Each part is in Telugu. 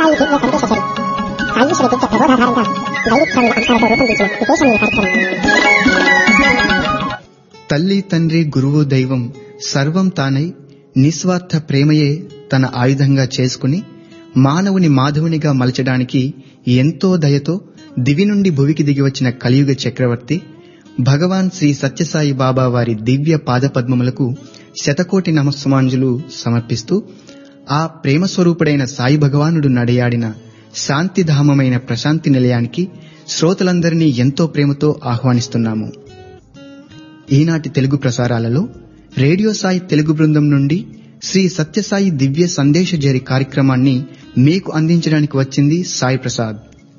సత్యసాయి దివ్య సందేశ సరి సాయి దివ్య ప్రబోధాధారంగా వైవిధ్యాన్ని అంశాలతో రూపొందించిన విశేషమైన కార్యక్రమం తల్లి తండ్రి గురువు దైవం సర్వం తానై నిస్వార్థ ప్రేమయే తన ఆయుధంగా చేసుకుని మానవుని మాధవునిగా మలచడానికి ఎంతో దయతో దివి నుండి భువికి దిగివచ్చిన కలియుగ చక్రవర్తి భగవాన్ శ్రీ సత్యసాయి బాబా వారి దివ్య పాదపద్మములకు శతకోటి నమస్సుమాంజులు సమర్పిస్తూ ఆ ప్రేమ స్వరూపుడైన సాయి భగవానుడు నడయాడిన శాంతిధామమైన ప్రశాంతి నిలయానికి శ్రోతలందరినీ ఎంతో ప్రేమతో ఆహ్వానిస్తున్నాము ఈనాటి తెలుగు ప్రసారాలలో రేడియో సాయి తెలుగు బృందం నుండి శ్రీ సత్యసాయి దివ్య సందేశ జరి కార్యక్రమాన్ని మీకు అందించడానికి వచ్చింది సాయి ప్రసాద్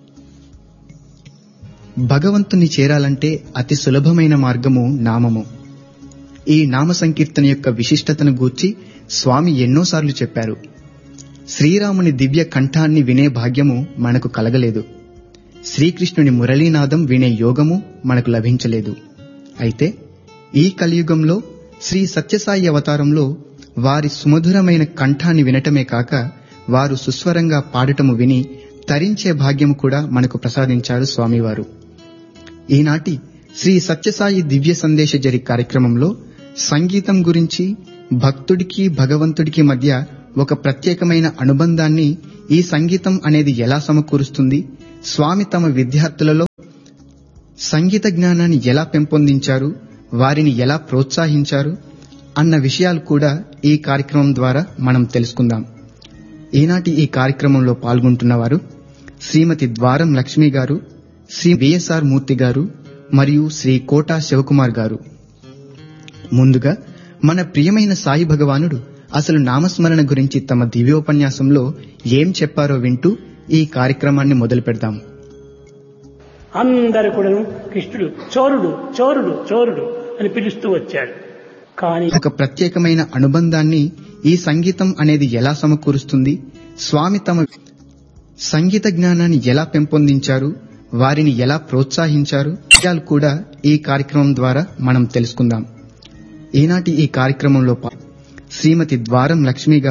భగవంతుని చేరాలంటే అతి సులభమైన మార్గము నామము ఈ నామ సంకీర్తన యొక్క విశిష్టతను గూర్చి స్వామి ఎన్నోసార్లు చెప్పారు శ్రీరాముని దివ్య కంఠాన్ని వినే భాగ్యము మనకు కలగలేదు శ్రీకృష్ణుని మురళీనాదం వినే యోగము మనకు లభించలేదు అయితే ఈ కలియుగంలో శ్రీ సత్యసాయి అవతారంలో వారి సుమధురమైన కంఠాన్ని వినటమే కాక వారు సుస్వరంగా పాడటము విని తరించే భాగ్యము కూడా మనకు ప్రసాదించారు స్వామివారు ఈనాటి శ్రీ సత్యసాయి దివ్య సందేశ జరి కార్యక్రమంలో సంగీతం గురించి భక్తుడికి భగవంతుడికి మధ్య ఒక ప్రత్యేకమైన అనుబంధాన్ని ఈ సంగీతం అనేది ఎలా సమకూరుస్తుంది స్వామి తమ విద్యార్థులలో సంగీత జ్ఞానాన్ని ఎలా పెంపొందించారు వారిని ఎలా ప్రోత్సహించారు అన్న విషయాలు కూడా ఈ కార్యక్రమం ద్వారా మనం తెలుసుకుందాం ఈనాటి ఈ కార్యక్రమంలో పాల్గొంటున్నవారు శ్రీమతి ద్వారం లక్ష్మి గారు శ్రీ విఎస్ఆర్ మూర్తి గారు మరియు శ్రీ కోటా శివకుమార్ గారు ముందుగా మన ప్రియమైన సాయి భగవానుడు అసలు నామస్మరణ గురించి తమ దివ్యోపన్యాసంలో ఏం చెప్పారో వింటూ ఈ కార్యక్రమాన్ని మొదలు పెడదాం అందరు కూడాను కృష్ణుడు చోరుడు చోరుడు చోరుడు అని పిలుస్తూ వచ్చాడు కానీ ఒక ప్రత్యేకమైన అనుబంధాన్ని ఈ సంగీతం అనేది ఎలా సమకూరుస్తుంది స్వామి తమ సంగీత జ్ఞానాన్ని ఎలా పెంపొందించారు వారిని ఎలా ప్రోత్సహించారు విషయాలు కూడా ఈ కార్యక్రమం ద్వారా మనం తెలుసుకుందాం ఈనాటి ఈ కార్యక్రమంలో పా- శ్రీమతి ద్వారం లక్ష్మి గారు